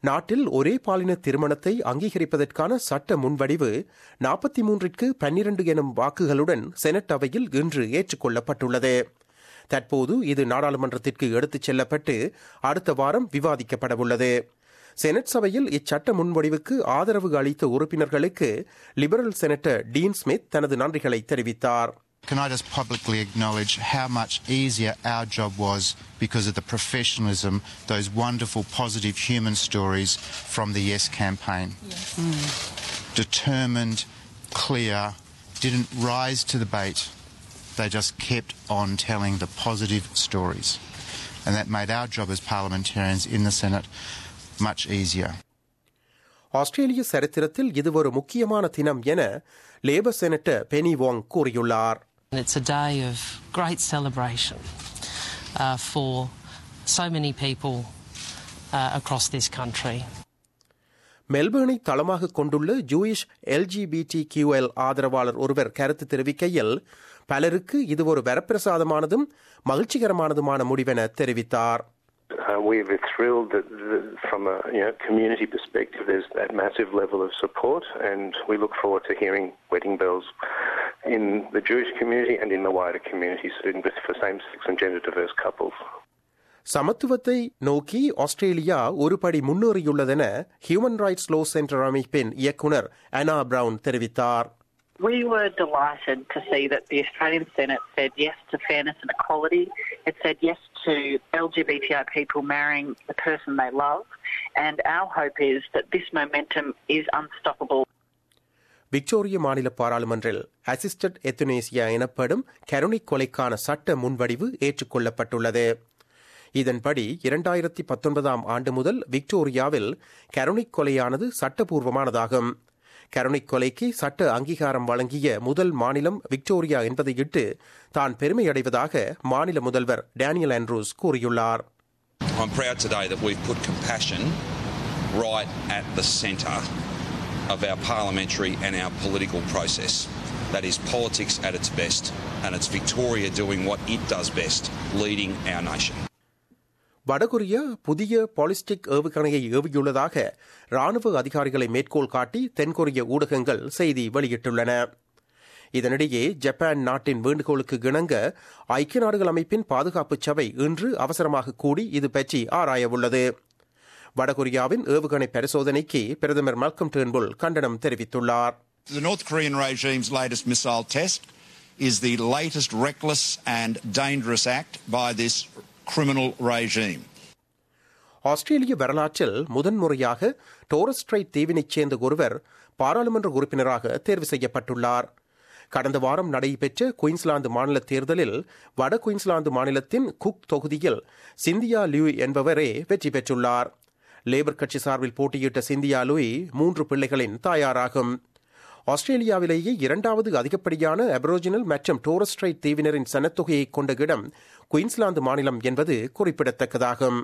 நாட்டில் ஒரே பாலின திருமணத்தை அங்கீகரிப்பதற்கான சட்ட முன்வடிவு நாற்பத்தி மூன்றிற்கு பன்னிரண்டு எனும் வாக்குகளுடன் செனட் அவையில் இன்று ஏற்றுக்கொள்ளப்பட்டுள்ளது தற்போது இது நாடாளுமன்றத்திற்கு எடுத்துச் செல்லப்பட்டு அடுத்த வாரம் விவாதிக்கப்படவுள்ளது செனட் சபையில் இச்சட்ட முன்வடிவுக்கு ஆதரவு அளித்த உறுப்பினர்களுக்கு லிபரல் செனட்டர் டீன் ஸ்மித் தனது நன்றிகளை தெரிவித்தார் Can I just publicly acknowledge how much easier our job was because of the professionalism, those wonderful positive human stories from the Yes campaign? Determined, clear, didn't rise to the bait. They just kept on telling the positive stories. And that made our job as parliamentarians in the Senate much easier. ஆஸ்திரேலிய சரித்திரத்தில் இது ஒரு முக்கியமான தினம் என labour senator பெனி வாங் கூறியுள்ளார் And It's a day of great celebration uh, for so many people uh, across this country. மெல்பேர்னை தளமாக கொண்டுள்ள Jewish LGBT கியூஎல் ஆதரவாளர் ஒருவர் கருத்து தெரிவிக்கையில் பலருக்கு இது ஒரு வரப்பிரசாதமானதும் மகிழ்ச்சிகரமானதுமான முடிவென தெரிவித்தார் Uh, we're thrilled that, that from a you know, community perspective there's that massive level of support and we look forward to hearing wedding bells in the Jewish community and in the wider community soon for same-sex and gender-diverse couples. சமத்துவத்தை நோக்கி Australia ஒரு படி முன்னேறியுள்ளதென human rights law centre அமைப்பின் இயக்குனர் அனா brown தெரிவித்தார் We were delighted to see that the Australian Senate said yes to fairness and equality. It said yes to LGBTI people marrying the person they love. And our hope is that this momentum is unstoppable. Victoria மாநில பாராளுமன்றில் assisted எத்துனேசியா எனப்படும் கருணை கொலைக்கான சட்ட முன்வடிவு ஏற்றுக்கொள்ளப்பட்டுள்ளது இதன்படி இரண்டாயிரத்தி பத்தொன்பதாம் ஆண்டு முதல் விக்டோரியாவில் கருணை கொலையானது சட்டபூர்வமானதாகும் கருணை கொலைக்கு சட்ட அங்கீகாரம் வழங்கிய முதல் மாநிலம் விக்டோரியா என்பதையிட்டு தான் பெருமையடைவதாக மாநில முதல்வர் டேனியல் ஆண்ட்ரூஸ் கூறியுள்ளார் I'm proud today that we've put compassion right at the centre of our parliamentary and our political process. That is politics at its best, and it's Victoria doing what it does best, leading our nation. வடகொரியா புதிய ballistic ஏவுகணையை ஏவியுள்ளதாக ராணுவ அதிகாரிகளை மேற்கோள் காட்டி தென்கொரிய ஊடகங்கள் செய்தி வெளியிட்டுள்ளன இதனிடையே ஜப்பான் நாட்டின் வேண்டுகோளுக்கு இணங்க ஐக்கிய நாடுகள் அமைப்பின் பாதுகாப்பு சபை இன்று அவசரமாக கூடி இது பற்றி ஆராயவுள்ளது வடகொரியாவின் ஏவுகணை பரிசோதனைக்கு பிரதமர் மல்கம் டேர்ன்புல் கண்டனம் தெரிவித்துள்ளார் The North Korean regime's latest missile test is the latest reckless and dangerous act by this criminal regime. ஆஸ்திரேலிய வரலாற்றில் முதன்முறையாக டோரஸ் ஸ்ட்ரைட் தீவினைச் சேர்ந்த ஒருவர் பாராளுமன்ற உறுப்பினராக தேர்வு செய்யப்பட்டுள்ளார் கடந்த வாரம் நடைபெற்ற குயின்ஸ்லாந்து மாநில தேர்தலில் வட குயின்ஸ்லாந்து மாநிலத்தின் குக் தொகுதியில் சிந்தியா லூய் என்பவரே வெற்றி பெற்றுள்ளார் லேபர் கட்சி சார்பில் போட்டியிட்ட சிந்தியா லூய் மூன்று பிள்ளைகளின் தாயாராகும் ஆஸ்திரேலியாவிலேயே இரண்டாவது அதிகப்படியான அபரோஜினல் மற்றும் டோரஸ் ஸ்ட்ரைட் தீவினரின் சனத்தொகையை கொண்ட இடம் குயின்ஸ்லாந்து மாநிலம் என்பது குறிப்பிடத்தக்கதாகும்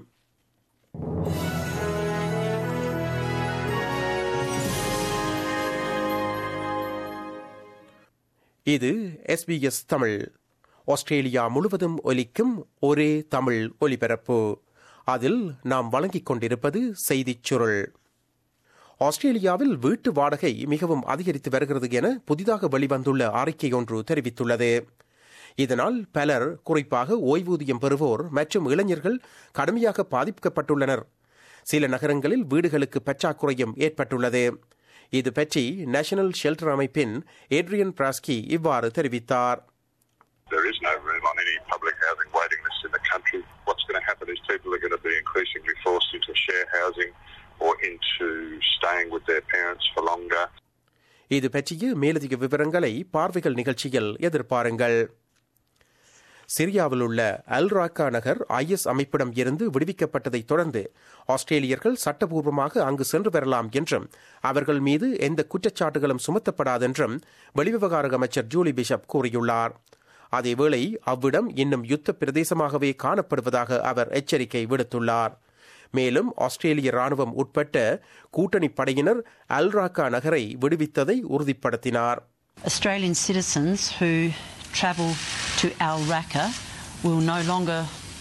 இது எஸ்பிஎஸ் தமிழ் ஆஸ்திரேலியா முழுவதும் ஒலிக்கும் ஒரே தமிழ் ஒலிபரப்பு அதில் நாம் வழங்கிக் கொண்டிருப்பது செய்திச் சுருள் ஆஸ்திரேலியாவில் வீட்டு வாடகை மிகவும் அதிகரித்து வருகிறது என புதிதாக வெளிவந்துள்ள அறிக்கை ஒன்று தெரிவித்துள்ளது இதனால் பலர் குறிப்பாக ஓய்வூதியம் பெறுவோர் மற்றும் இளைஞர்கள் கடுமையாக பாதிக்கப்பட்டுள்ளனர் சில நகரங்களில் வீடுகளுக்கு பற்றாக்குறையும் ஏற்பட்டுள்ளது இது பற்றி நேஷனல் ஷெல்டர் அமைப்பின் ஏட்ரியன் பிராஸ்கி இவ்வாறு தெரிவித்தார் There is no room on any public housing waiting list in the country. What's going to happen is people are going to be increasingly forced into share housing or into staying with their parents for longer. இது பற்றிய மேலதிக விவரங்களை பார்வைகள் நிகழ்ச்சியில் எதிர்பாருங்கள் சிரியாவில் உள்ள அல் Raqqa Nagar IS அமைப்பிடம் இருந்து விடுவிக்கப்பட்டதைத் தொடர்ந்து ஆஸ்திரேலியர்கள் சட்டபூர்வமாக அங்கு சென்று வரலாம் என்றும் அவர்கள் மீது எந்த குற்றச்சாட்டுகளும் சுமத்தப்படாதென்றும் வெளிவிவகார அமைச்சர் ஜூலி பிஷப் கூறியுள்ளார் அதேவேளை அவ்விடம் இன்னும் யுத்த பிரதேசமாகவே காணப்படுவதாக அவர் எச்சரிக்கை விடுத்துள்ளார் மேலும் ஆஸ்திரேலிய ராணுவம் உட்பட்ட கூட்டணி படையினர் அல் ராக்கா நகரை விடுவித்ததை உறுதிப்படுத்தினார் Australian citizens who travel to Al Raqqa will no longer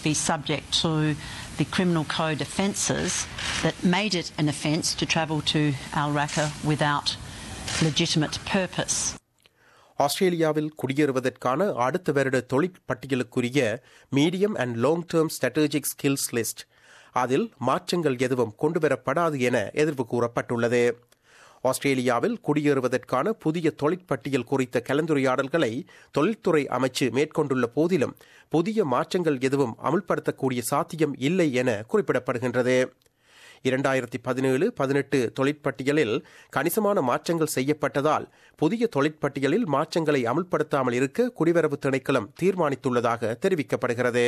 be subject to the criminal code offences that made it an offence to travel to Al Raqqa without legitimate purpose. ஆஸ்திரேலியாவில் குடியேறுவதற்கான அடுத்த வருட தொழில் பட்டியலுக்குரிய medium and long term strategic skills list அதில் மாற்றங்கள் எதுவும் கொண்டுவரப்படாது என எதிர்வு கூறப்பட்டுள்ளது ஆஸ்திரேலியாவில் குடியேறுவதற்கான புதிய தொழிற்பட்டியல் குறித்த கலந்துரையாடல்களை தொழில்துறை அமைச்சு மேற்கொண்டுள்ள போதிலும் புதிய மாற்றங்கள் எதுவும் அமுல்படுத்தக்கூடிய சாத்தியம் இல்லை என குறிப்பிடப்படுகின்றது இரண்டாயிரத்தி பதினேழு பதினெட்டு தொழிற்பட்டியலில் கணிசமான மாற்றங்கள் செய்யப்பட்டதால் புதிய தொழிற்பட்டியலில் மாற்றங்களை அமுல்படுத்தாமல் இருக்க குடிவரவு திணைக்களம் தீர்மானித்துள்ளதாக தெரிவிக்கப்படுகிறது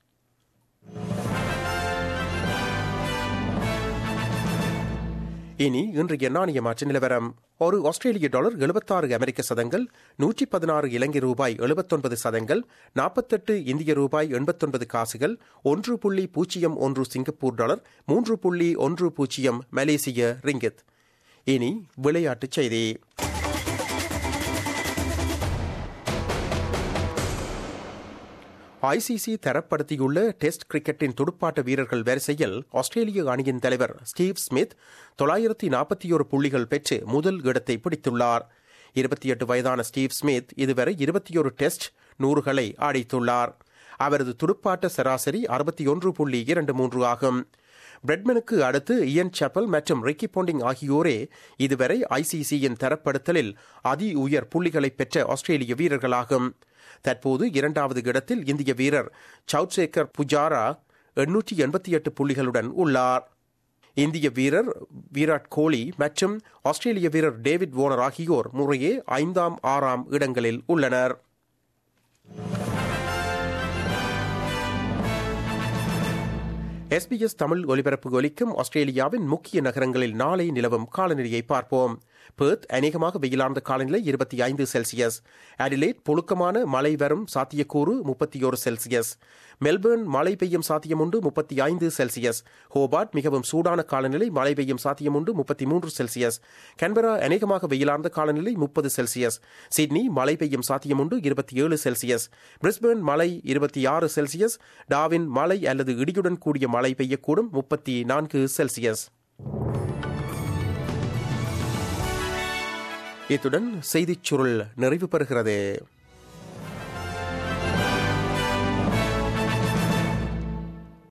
இனி இன்றைய நாணய மாற்ற நிலவரம் ஒரு ஆஸ்திரேலிய டாலர் எழுபத்தாறு அமெரிக்க சதங்கள் நூற்றி பதினாறு இலங்கை ரூபாய் எழுபத்தொன்பது சதங்கள் நாற்பத்தெட்டு இந்திய ரூபாய் எண்பத்தொன்பது காசுகள் ஒன்று புள்ளி பூஜ்ஜியம் ஒன்று சிங்கப்பூர் டாலர் மூன்று புள்ளி ஒன்று பூஜ்ஜியம் மலேசிய ரிங்கித் இனி விளையாட்டுச் செய்தி ஐசிசி தரப்படுத்தியுள்ள டெஸ்ட் கிரிக்கெட்டின் துடுப்பாட்ட வீரர்கள் வரிசையில் ஆஸ்திரேலிய அணியின் தலைவர் ஸ்டீவ் ஸ்மித் தொள்ளாயிரத்தி நாற்பத்தி ஒரு புள்ளிகள் பெற்று முதல் இடத்தை பிடித்துள்ளார் இருபத்தி எட்டு வயதான ஸ்டீவ் ஸ்மித் இதுவரை இருபத்தி ஒரு டெஸ்ட் நூறுகளை அடித்துள்ளார் அவரது துடுப்பாட்ட சராசரி அறுபத்தி ஒன்று புள்ளி இரண்டு மூன்று ஆகும் பிரெட்மனுக்கு அடுத்து இயன் சாப்பல் மற்றும் ரிக்கி போண்டிங் ஆகியோரே இதுவரை ஐசிசியின் தரப்படுத்தலில் அதி உயர் புள்ளிகளை பெற்ற ஆஸ்திரேலிய வீரர்களாகும் தற்போது இரண்டாவது இடத்தில் இந்திய வீரர் சவுட்சேகர் புஜாரா எண்ணூற்றி எண்பத்தி எட்டு புள்ளிகளுடன் உள்ளார் இந்திய வீரர் விராட் கோலி மற்றும் ஆஸ்திரேலிய வீரர் டேவிட் வோனர் ஆகியோர் முறையே ஐந்தாம் ஆறாம் இடங்களில் உள்ளனர் எஸ்பிஎஸ் தமிழ் ஒலிபரப்பு ஒலிக்கும் ஆஸ்திரேலியாவின் முக்கிய நகரங்களில் நாளை நிலவும் காலநிலையை பார்ப்போம் பெர்த் அநேகமாக வெயிலார்ந்த காலநிலை இருபத்தி ஐந்து செல்சியஸ் அடிலேட் புழுக்கமான மழை வரும் சாத்தியக்கூறு முப்பத்தி ஒரு செல்சியஸ் மெல்பர்ன் மழை பெய்யும் சாத்தியம் உண்டு முப்பத்தி ஐந்து செல்சியஸ் ஹோபார்ட் மிகவும் சூடான காலநிலை மழை பெய்யும் சாத்தியம் உண்டு முப்பத்தி மூன்று செல்சியஸ் கன்பரா அநேகமாக வெயிலார்ந்த காலநிலை முப்பது செல்சியஸ் சிட்னி மழை பெய்யும் சாத்தியம் உண்டு இருபத்தி ஏழு செல்சியஸ் பிரிஸ்பர்ன் மழை இருபத்தி ஆறு செல்சியஸ் டாவின் மழை அல்லது இடியுடன் கூடிய மழை பெய்யக்கூடும் முப்பத்தி நான்கு செல்சியஸ் இத்துடன் செய்திச் சுருள் நிறைவு பெறுகிறது